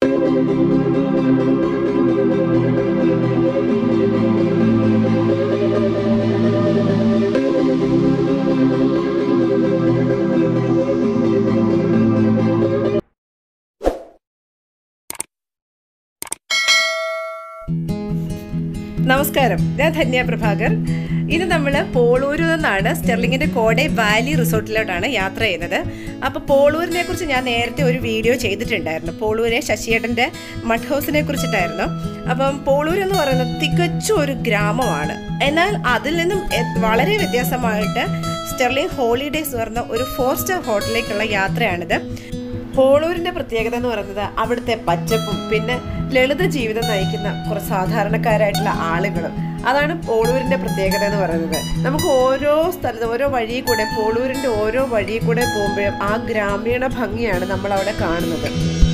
നമസ്കാരം ഞാൻ ധന്യ പ്രഭാകർ ഇന്ന് നമ്മൾ പോളൂരിൽ നിന്നാണ് സ്റ്റെർലിങ്ങിന്റെ കോടെ വാലി റിസോർട്ടിലോട്ടാണ് യാത്ര ചെയ്യുന്നത് അപ്പോൾ പോളൂരിനെ കുറിച്ച് ഞാൻ നേരത്തെ ഒരു വീഡിയോ ചെയ്തിട്ടുണ്ടായിരുന്നു പോളൂരെ ശശിയേട്ടൻ്റെ മഡ് ഹൗസിനെ കുറിച്ചിട്ടായിരുന്നു അപ്പം പോളൂർ എന്ന് പറയുന്നത് തികച്ചും ഒരു ഗ്രാമമാണ് എന്നാൽ അതിൽ നിന്നും എ- വളരെ വ്യത്യാസമായിട്ട് സ്റ്റെർലിംഗ് ഹോളിഡേയ്സ് എന്ന് പറഞ്ഞ ഒരു ഫോർ സ്റ്റാർ ഹോട്ടലിലേക്കുള്ള യാത്രയാണിത് പോളൂരിന്റെ പ്രത്യേകത എന്ന് പറയുന്നത് അവിടുത്തെ പച്ചപ്പും പിന്നെ ലളിത ജീവിതം നയിക്കുന്ന കുറച്ച് സാധാരണക്കാരായിട്ടുള്ള ആളുകളും അതാണ് പോളൂരിന്റെ പ്രത്യേകത എന്ന് പറയുന്നത് നമുക്ക് ഓരോ സ്ഥലത്ത് ഓരോ വഴി കൂടെ പോളൂരിന്റെ ഓരോ വഴി കൂടെ പോകുമ്പോഴും ആ ഗ്രാമീണ ഭംഗിയാണ് നമ്മൾ അവിടെ കാണുന്നത്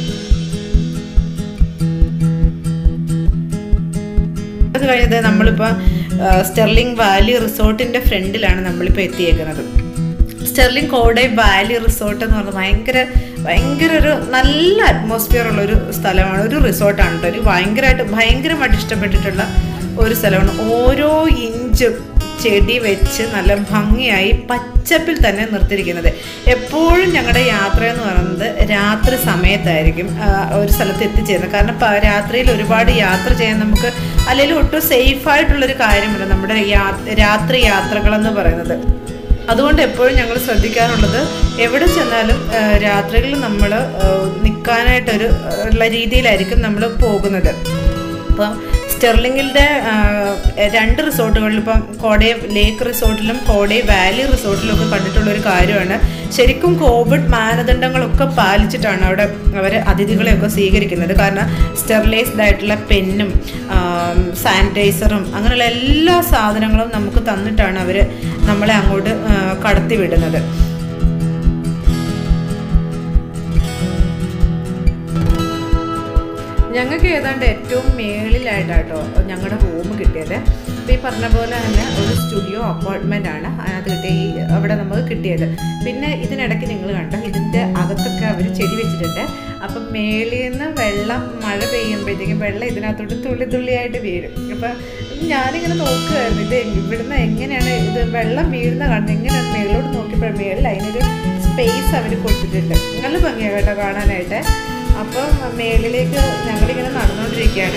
അത് കഴിഞ്ഞത് നമ്മളിപ്പോൾ സ്റ്റെർലിംഗ് വാലി റിസോർട്ടിന്റെ ഫ്രണ്ടിലാണ് നമ്മളിപ്പോൾ എത്തിയേക്കുന്നത് സ്റ്റെർലിംഗ് കോഡൈ വാലി റിസോർട്ട് എന്ന് പറഞ്ഞാൽ ഭയങ്കര ഭയങ്കര ഒരു നല്ല അറ്റ്മോസ്ഫിയർ ഉള്ള ഒരു സ്ഥലമാണ് ഒരു റിസോർട്ടാണ് കേട്ടോ ഒരു ഭയങ്കരമായിട്ട് ഭയങ്കരമായിട്ട് ഇഷ്ടപ്പെട്ടിട്ടുള്ള ഒരു സ്ഥലമാണ് ഓരോ ഇഞ്ചും ചെടി വെച്ച് നല്ല ഭംഗിയായി പച്ചപ്പിൽ തന്നെ നിർത്തിയിരിക്കുന്നത് എപ്പോഴും ഞങ്ങളുടെ യാത്ര എന്ന് പറയുന്നത് രാത്രി സമയത്തായിരിക്കും ആ, ഒരു സ്ഥലത്ത് എത്തിച്ചേരുന്നത് കാരണം പ- രാത്രിയിൽ ഒരുപാട് യാത്ര ചെയ്യാൻ നമുക്ക് അല്ലെങ്കിൽ ഒട്ടും സേഫായിട്ടുള്ളൊരു കാര്യമല്ല നമ്മുടെ യാ- രാത്രി യാത്രകളെന്ന് പറയുന്നത് അതുകൊണ്ട് എപ്പോഴും ഞങ്ങൾ ശ്രദ്ധിക്കാറുള്ളത് എവിടെ ചെന്നാലും ആ, രാത്രികളിൽ നമ്മൾ നിൽക്കാനായിട്ടൊരു ആ, ഉള്ള രീതിയിലായിരിക്കും നമ്മൾ പോകുന്നത് അപ്പം സ്റ്റെർലിങ്ങിൻ്റെ രണ്ട് റിസോർട്ടുകളിൽ ഇപ്പം കോടേ ലേക്ക് റിസോർട്ടിലും കോടേ വാലി റിസോർട്ടിലും ഒക്കെ കണ്ടിട്ടുള്ള ഒരു കാര്യമാണ് ശരിക്കും കോവിഡ് മാനദണ്ഡങ്ങളൊക്കെ പാലിച്ചിട്ടാണ് അവിടെ അവർ അതിഥികളെയൊക്കെ സ്വീകരിക്കുന്നത് കാരണം സ്റ്റെറിലൈസ്ഡ് ആയിട്ടുള്ള പെന്നും സാനിറ്റൈസറും അങ്ങനെയുള്ള എല്ലാ സാധനങ്ങളും നമുക്ക് തന്നിട്ടാണ് അവർ നമ്മളെ അങ്ങോട്ട് ആ, കടത്തി വിടുന്നത് ഞങ്ങൾക്ക് ഏതാണ്ട് ഏറ്റവും മേളിലായിട്ടാട്ടോ ഞങ്ങളുടെ റൂം കിട്ടിയത് അപ്പോൾ ഈ പറഞ്ഞ പോലെ തന്നെ ഒരു സ്റ്റുഡിയോ അപ്പാർട്ട്മെൻ്റ് ആണ് അതിനകത്ത് കിട്ടിയ ഈ അവിടെ നമുക്ക് കിട്ടിയത് പിന്നെ ഇതിനിടയ്ക്ക് നിങ്ങൾ കണ്ടോ ഇതിൻ്റെ അകത്തൊക്കെ അവർ ചെടി വെച്ചിട്ടുണ്ട് അപ്പം മേളിൽ നിന്ന് വെള്ളം മഴ പെയ്യുമ്പോഴത്തേക്കും വെള്ളം ഇതിനകത്തോട്ട് തുള്ളി തുള്ളിയായിട്ട് വീഴും അപ്പം ഞാനിങ്ങനെ നോക്കുകയായിരുന്നു ഇത് ഇവിടുന്ന് എങ്ങനെയാണ് ഇത് വെള്ളം വീഴുന്ന കാണുന്നത് എങ്ങനെയാണ് മേളിലോട്ട് നോക്കിയപ്പോൾ മേളിൽ അതിനൊരു സ്പേസ് അവർ കൊടുത്തിട്ടുണ്ട് നല്ല ഭംഗിയാണ് കേട്ടോ കാണാനായിട്ട് അപ്പം മേളിലേക്ക് ഞങ്ങളിങ്ങനെ നടന്നുകൊണ്ടിരിക്കുകയാണ്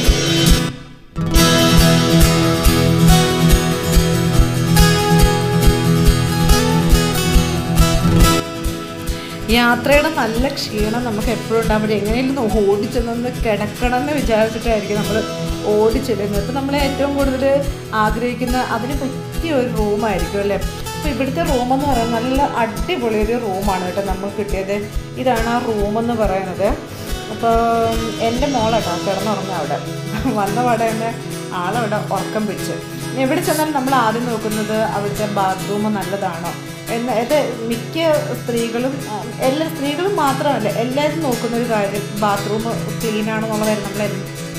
യാത്രയുടെ നല്ല ക്ഷീണം നമുക്ക് എപ്പോഴും ഉണ്ടാകുമ്പോൾ എങ്ങനെയെങ്കിലും ഒന്ന് ഓടിച്ചെന്നൊന്ന് കിടക്കണം എന്ന് വിചാരിച്ചിട്ടായിരിക്കും നമ്മൾ ഓടിച്ചെല്ലുന്നത് ഇപ്പം നമ്മൾ ഏറ്റവും കൂടുതൽ ആഗ്രഹിക്കുന്ന അതിന് പറ്റിയ ഒരു റൂമായിരിക്കും അല്ലേ അപ്പോൾ ഇവിടുത്തെ റൂമെന്ന് പറയുന്നത് നല്ല അടിപൊളി ഒരു റൂമാണ് കേട്ടോ നമുക്ക് കിട്ടിയത് ഇതാണ് ആ റൂമെന്ന് പറയുന്നത് അപ്പോൾ എൻ്റെ മോളാട്ടോ കിടന്നുറങ്ങുക അവിടെ വന്ന പാടെ തന്നെ ആളവിടെ ഉറക്കം പിടിച്ച് എവിടെ ചെന്നാലും നമ്മൾ ആദ്യം നോക്കുന്നത് അവിടുത്തെ ബാത്റൂം നല്ലതാണോ എന്ന് ഇത് മിക്ക സ്ത്രീകളും ആ, എല്ലാ സ്ത്രീകളും മാത്രമല്ല എല്ലാവരും നോക്കുന്ന ഒരു കാര്യം ബാത്റൂം ക്ലീൻ ആണോ എന്നുള്ളതായിരുന്നു നമ്മൾ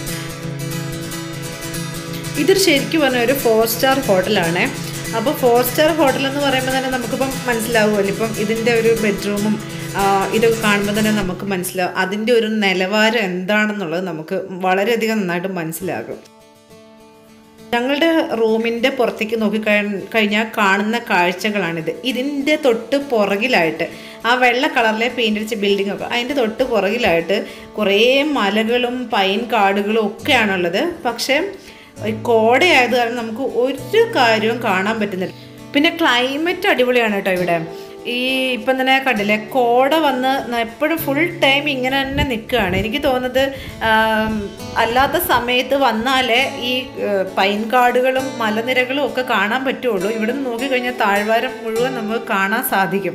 ഇതൊരു ശരിക്കും പറഞ്ഞ ഒരു ഫോർ സ്റ്റാർ ഹോട്ടലാണ് അപ്പോൾ ഫോർ സ്റ്റാർ ഹോട്ടൽ എന്ന് പറയുമ്പോൾ തന്നെ നമുക്കിപ്പം മനസ്സിലാവുമല്ലോ ഇപ്പം ഇതിൻ്റെ ഒരു ബെഡ്റൂമും ഇതൊക്കെ കാണുമ്പോൾ തന്നെ നമുക്ക് മനസ്സിലാവും അതിൻ്റെ ഒരു നിലവാരം എന്താണെന്നുള്ളത് നമുക്ക് വളരെയധികം നന്നായിട്ട് മനസ്സിലാകും ഞങ്ങളുടെ റൂമിൻ്റെ പുറത്തേക്ക് നോക്കി കഴിഞ്ഞാൽ കാണുന്ന കാഴ്ചകളാണിത് ഇതിൻ്റെ തൊട്ട് പുറകിലായിട്ട് ആ വെള്ള കളറിലെ പെയിൻ്റ് അടിച്ച ബിൽഡിംഗ് ഒക്കെ അതിൻ്റെ തൊട്ട് പുറകിലായിട്ട് കുറേ മലകളും പൈൻ കാടുകളും ഒക്കെയാണുള്ളത് പക്ഷേ ഈ കോടയായത് കാരണം നമുക്ക് ഒരു കാര്യവും കാണാൻ പറ്റുന്നില്ല പിന്നെ ക്ലൈമറ്റ് അടിപൊളിയാണ് കേട്ടോ ഇവിടെ ഈ ഇപ്പം തന്നെ കണ്ടില്ലേ കോട വന്ന് എപ്പോഴും ഫുൾ ടൈം ഇങ്ങനെ തന്നെ നിൽക്കുകയാണ് എനിക്ക് തോന്നുന്നത് ആം, അല്ലാത്ത സമയത്ത് വന്നാലേ ഈ ഏഹ്, പൈൻ കാടുകളും മലനിരകളും ഒക്കെ കാണാൻ പറ്റുള്ളൂ ഇവിടെ നിന്ന് നോക്കിക്കഴിഞ്ഞാൽ താഴ്വാരം മുഴുവൻ നമുക്ക് കാണാൻ സാധിക്കും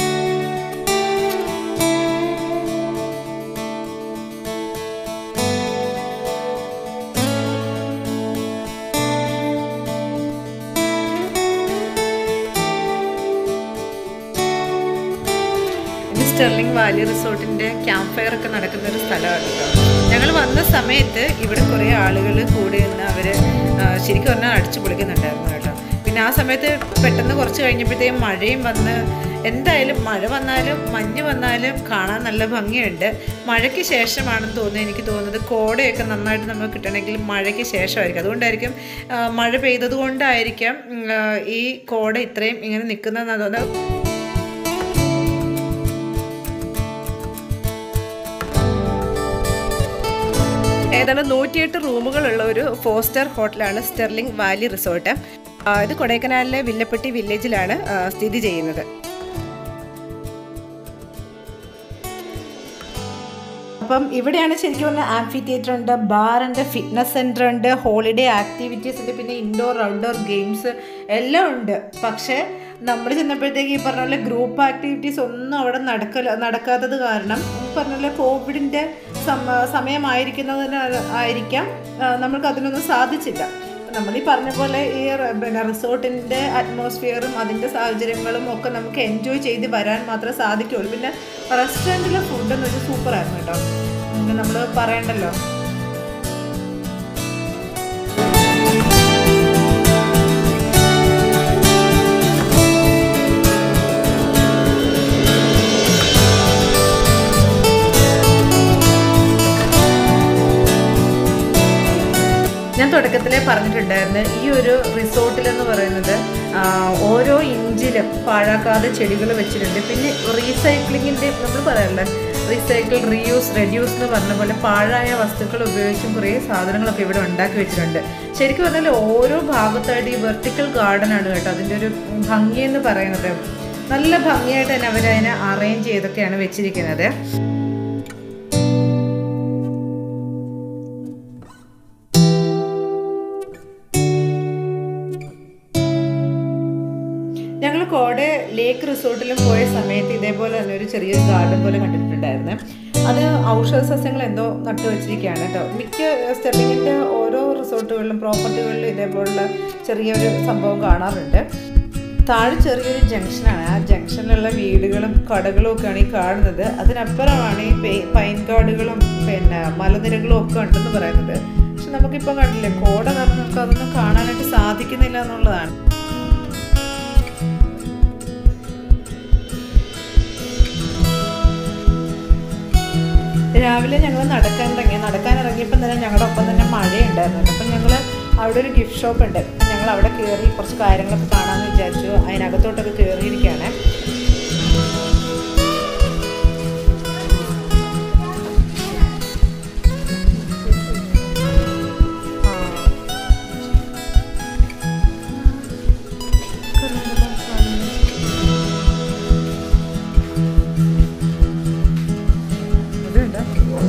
ഇത് സ്റ്റെർലിംഗ് വാലി റിസോർട്ടിന്റെ ക്യാമ്പ് ഫയർ ഒക്കെ നടക്കുന്ന ഒരു സ്ഥലമാണ് കേട്ടോ ഞങ്ങൾ വന്ന സമയത്ത് ഇവിടെ കുറേ ആളുകൾ കൂടി നിന്ന് അവർ ശരിക്കും പറഞ്ഞാൽ അടിച്ചു പൊളിക്കുന്നുണ്ടായിരുന്നു കേട്ടോ പിന്നെ ആ സമയത്ത് പെട്ടെന്ന് കുറച്ച് കഴിഞ്ഞപ്പോഴത്തേക്കും മഴയും വന്ന് എന്തായാലും മഴ വന്നാലും മഞ്ഞ് വന്നാലും കാണാൻ നല്ല ഭംഗിയുണ്ട് മഴയ്ക്ക് ശേഷമാണെന്ന് തോന്നുന്നു എനിക്ക് തോന്നുന്നത് കോടയൊക്കെ നന്നായിട്ട് നമുക്ക് കിട്ടണമെങ്കിൽ മഴയ്ക്ക് ശേഷമായിരിക്കും അതുകൊണ്ടായിരിക്കും ആ, മഴ പെയ്തത് കൊണ്ടായിരിക്കാം ഉം, ആ, ഈ കോട ഇത്രയും ഇങ്ങനെ നിൽക്കുന്നതെന്ന് തോന്നുന്നത് ഏതാണ്ട് നൂറ്റിയെട്ട് റൂമുകളുള്ള ഒരു ഫോർ സ്റ്റാർ ഹോട്ടലാണ് സ്റ്റെർലിംഗ് വാലി റിസോർട്ട് ആ, ഇത് കൊടൈക്കനാലിലെ വില്ലപ്പെട്ടി വില്ലേജിലാണ് ആ, സ്ഥിതി ചെയ്യുന്നത് അപ്പം ഇവിടെയാണ് ശരിക്കും പറഞ്ഞാൽ ആംഫി തിയേറ്റർ ഉണ്ട് ബാർ ഉണ്ട് ഫിറ്റ്നസ് സെൻറ്റർ ഉണ്ട് ഹോളിഡേ ആക്ടിവിറ്റീസ് ഉണ്ട് പിന്നെ ഇൻഡോർ ഔട്ട്ഡോർ ഗെയിംസ് എല്ലാം ഉണ്ട് പക്ഷേ നമ്മൾ ചെന്നപ്പോഴത്തേക്ക് ഈ പറഞ്ഞ പോലെ ഗ്രൂപ്പ് ആക്ടിവിറ്റീസ് ഒന്നും അവിടെ നടക്കല നടക്കാത്തത് കാരണം ഈ പറഞ്ഞ പോലെ കോവിഡിൻ്റെ സമ സമയമായിരിക്കുന്നതിനാൽ ആയിരിക്കാം ആ, നമ്മൾക്ക് അതിനൊന്നും സാധിച്ചില്ല നമ്മൾ ഈ പറഞ്ഞ പോലെ ഈ റെ- പിന്നെ റിസോർട്ടിൻ്റെ അറ്റ്മോസ്ഫിയറും അതിൻ്റെ സാഹചര്യങ്ങളും ഒക്കെ നമുക്ക് എൻജോയ് ചെയ്ത് വരാൻ മാത്രമേ സാധിക്കുകയുള്ളൂ പിന്നെ റെസ്റ്റോറൻറ്റിലെ ഫുഡ് എന്ന് വെച്ചാൽ സൂപ്പറായിരുന്നു കേട്ടോ നമ്മൾ പറയണ്ടല്ലോ ഞാൻ തുടക്കത്തിലേ പറഞ്ഞിട്ടുണ്ടായിരുന്നു ഈ ഒരു റിസോർട്ടിൽ എന്ന് പറയുന്നത് ആ, ഓരോ ഇഞ്ചിലും പാഴാക്കാതെ ചെടികൾ വെച്ചിട്ടുണ്ട് പിന്നെ റീസൈക്ലിങ്ങിൻ്റെ നമ്മൾ പറയാറില്ല റീസൈക്കിൾ റീയൂസ് റെഡ്യൂസ് എന്ന് പറഞ്ഞ പോലെ പാഴായ വസ്തുക്കൾ ഉപയോഗിച്ചും കുറേ സാധനങ്ങളൊക്കെ ഇവിടെ ഉണ്ടാക്കി വെച്ചിട്ടുണ്ട് ശരിക്കും പറഞ്ഞാൽ ഓരോ ഭാഗത്തായിട്ട് ഈ വെർട്ടിക്കൽ ഗാർഡൻ ആണ് കേട്ടോ അതിൻ്റെ ഒരു ഭംഗി എന്ന് പറയുന്നത് നല്ല ഭംഗിയായിട്ട് തന്നെ അവരതിനെ അറേഞ്ച് ചെയ്തൊക്കെയാണ് വെച്ചിരിക്കുന്നത് ഞങ്ങൾ കോടെ ലേക്ക് റിസോർട്ടിലും പോയ സമയത്ത് ഇതേപോലെ തന്നെ ഒരു ചെറിയൊരു ഗാർഡൻ പോലെ കണ്ടിട്ടുണ്ടായിരുന്നു അത് ഔഷധ സസ്യങ്ങൾ എന്തോ നട്ടു വെച്ചിരിക്കുകയാണ് കേട്ടോ മിക്ക സ്റ്റെർലിങ്ങിൻ്റെ ഓരോ റിസോർട്ടുകളിലും പ്രോപ്പർട്ടികളിലും ഇതേപോലുള്ള ചെറിയൊരു സംഭവം കാണാറുണ്ട് താഴെ ചെറിയൊരു ജംഗ്ഷനാണ് ആ ജംഗ്ഷനിലുള്ള വീടുകളും കടകളും ഒക്കെയാണ് ഈ കാണുന്നത് അതിനപ്പുറമാണ് ഈ പെ- പൈൻ കാടുകളും പിന്നെ മലനിരകളും ഒക്കെ ഉണ്ടെന്ന് പറയുന്നത് പക്ഷെ നമുക്കിപ്പോൾ കണ്ടില്ലേ കോട കാരണം നമുക്ക് അതൊന്നും കാണാനായിട്ട് സാധിക്കുന്നില്ല എന്നുള്ളതാണ് രാവിലെ ഞങ്ങൾ നടക്കാൻ ഇറങ്ങി നടക്കാൻ ഇറങ്ങിയപ്പോൾ തന്നെ ഞങ്ങളുടെ ഒപ്പം തന്നെ മഴയുണ്ടായിരുന്നു അപ്പം ഞങ്ങൾ അവിടെ ഒരു ഗിഫ്റ്റ് ഷോപ്പ് ഉണ്ട് ഞങ്ങൾ അവിടെ കയറി കുറച്ച് കാര്യങ്ങളൊക്കെ കാണാമെന്ന് വിചാരിച്ചു അതിനകത്തോട്ടൊക്കെ കയറിയിരിക്കുകയാണ് ഇതുണ്ട്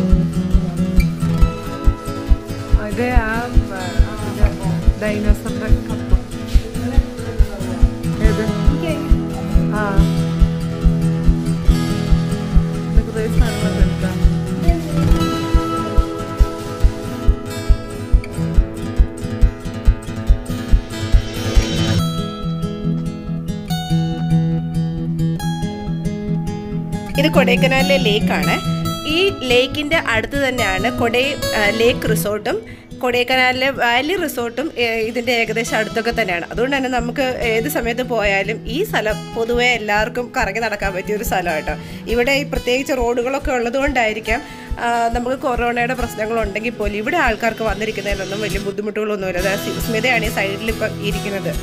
ഇത് ആ ഡൈനോസറിന്റെ കപ്പ് ഏത് ആ ഇതൊക്കെ ദേ സാധനങ്ങളൊക്കെ എടുക്കാം ഇത് കൊടൈക്കനാലിലെ ലേക്കാണ് ഈ ലേക്കിന്റെ അടുത്ത് തന്നെയാണ് കൊടൈ ആ, ലേക്ക് റിസോർട്ടും കൊടൈക്കനാലിലെ വാലി റിസോർട്ടും ഏ, ഇതിന്റെ ഏകദേശം അടുത്തൊക്കെ തന്നെയാണ് അതുകൊണ്ട് തന്നെ നമുക്ക് ഏത് സമയത്ത് പോയാലും ഈ സ്ഥലം പൊതുവെ എല്ലാവർക്കും കറങ്ങി നടക്കാൻ പറ്റിയ ഒരു സ്ഥലം കേട്ടോ ഇവിടെ ഈ പ്രത്യേകിച്ച് റോഡുകളൊക്കെ ഉള്ളതുകൊണ്ടായിരിക്കാം ആ, നമുക്ക് കൊറോണയുടെ പ്രശ്നങ്ങളുണ്ടെങ്കിൽ പോലും ഇവിടെ ആൾക്കാർക്ക് വന്നിരിക്കുന്നതിനൊന്നും വലിയ ബുദ്ധിമുട്ടുകളൊന്നുമില്ല അതായത് സ്മി- സ്മിതയാണ് ഈ സൈഡിൽ ഇപ്പം ഇരിക്കുന്നത്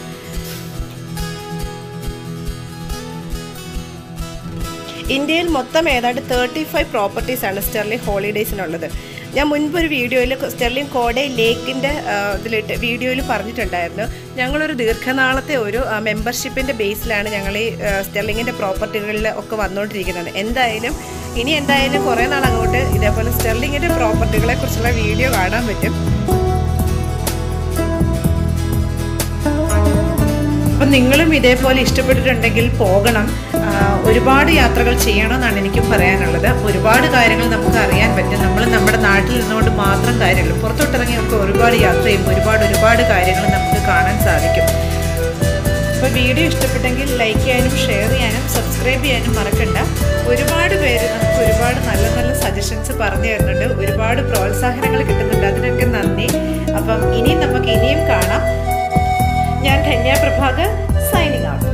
ഇന്ത്യയിൽ മൊത്തം ഏതാണ്ട് തേർട്ടി ഫൈവ് പ്രോപ്പർട്ടീസ് ആണ് സ്റ്റെർലിംഗ് ഹോളിഡേയ്സിനുള്ളത് ഞാൻ മുൻപ് ഒരു വീഡിയോയിൽ സ്റ്റെർലിംഗ് കോടെ ലേക്കിൻ്റെ ഇതിലിട്ട് വീഡിയോയിൽ പറഞ്ഞിട്ടുണ്ടായിരുന്നു ഞങ്ങളൊരു ദീർഘനാളത്തെ ഒരു മെമ്പർഷിപ്പിൻ്റെ ബേസിലാണ് ഞങ്ങൾ ഈ സ്റ്റെർലിങ്ങിൻ്റെ പ്രോപ്പർട്ടികളിൽ ഒക്കെ വന്നുകൊണ്ടിരിക്കുന്നത് എന്തായാലും ഇനി എന്തായാലും കുറേ നാൾ അങ്ങോട്ട് ഇതേപോലെ സ്റ്റെർലിങ്ങിൻ്റെ പ്രോപ്പർട്ടികളെ കുറിച്ചുള്ള വീഡിയോ കാണാൻ പറ്റും അപ്പം നിങ്ങളും ഇതേപോലെ ഇഷ്ടപ്പെട്ടിട്ടുണ്ടെങ്കിൽ പോകണം ആ, ഒരുപാട് യാത്രകൾ ചെയ്യണമെന്നാണ് എനിക്കും പറയാനുള്ളത് ഒരുപാട് കാര്യങ്ങൾ നമുക്ക് അറിയാൻ പറ്റും നമ്മൾ നമ്മുടെ നാട്ടിൽ നിന്നുകൊണ്ട് മാത്രം കാര്യമില്ല പുറത്തോട്ടിറങ്ങി നമുക്ക് ഒരുപാട് യാത്ര ചെയ്യുമ്പോൾ ഒരുപാട് ഒരുപാട് കാര്യങ്ങൾ നമുക്ക് കാണാൻ സാധിക്കും അപ്പോൾ വീഡിയോ ഇഷ്ടപ്പെട്ടെങ്കിൽ ലൈക്ക് ചെയ്യാനും ഷെയർ ചെയ്യാനും സബ്സ്ക്രൈബ് ചെയ്യാനും മറക്കണ്ട ഒരുപാട് പേര് നമുക്ക് ഒരുപാട് നല്ല നല്ല സജഷൻസ് പറഞ്ഞു തരുന്നുണ്ട് ഒരുപാട് പ്രോത്സാഹനങ്ങൾ കിട്ടുന്നുണ്ട് അതിനൊക്കെ നന്ദി അപ്പം ഇനിയും നമുക്ക് ഇനിയും കാണാം ഞാൻ ധന്യ പ്രഭാകർ സൈനിങ് ഔട്ട്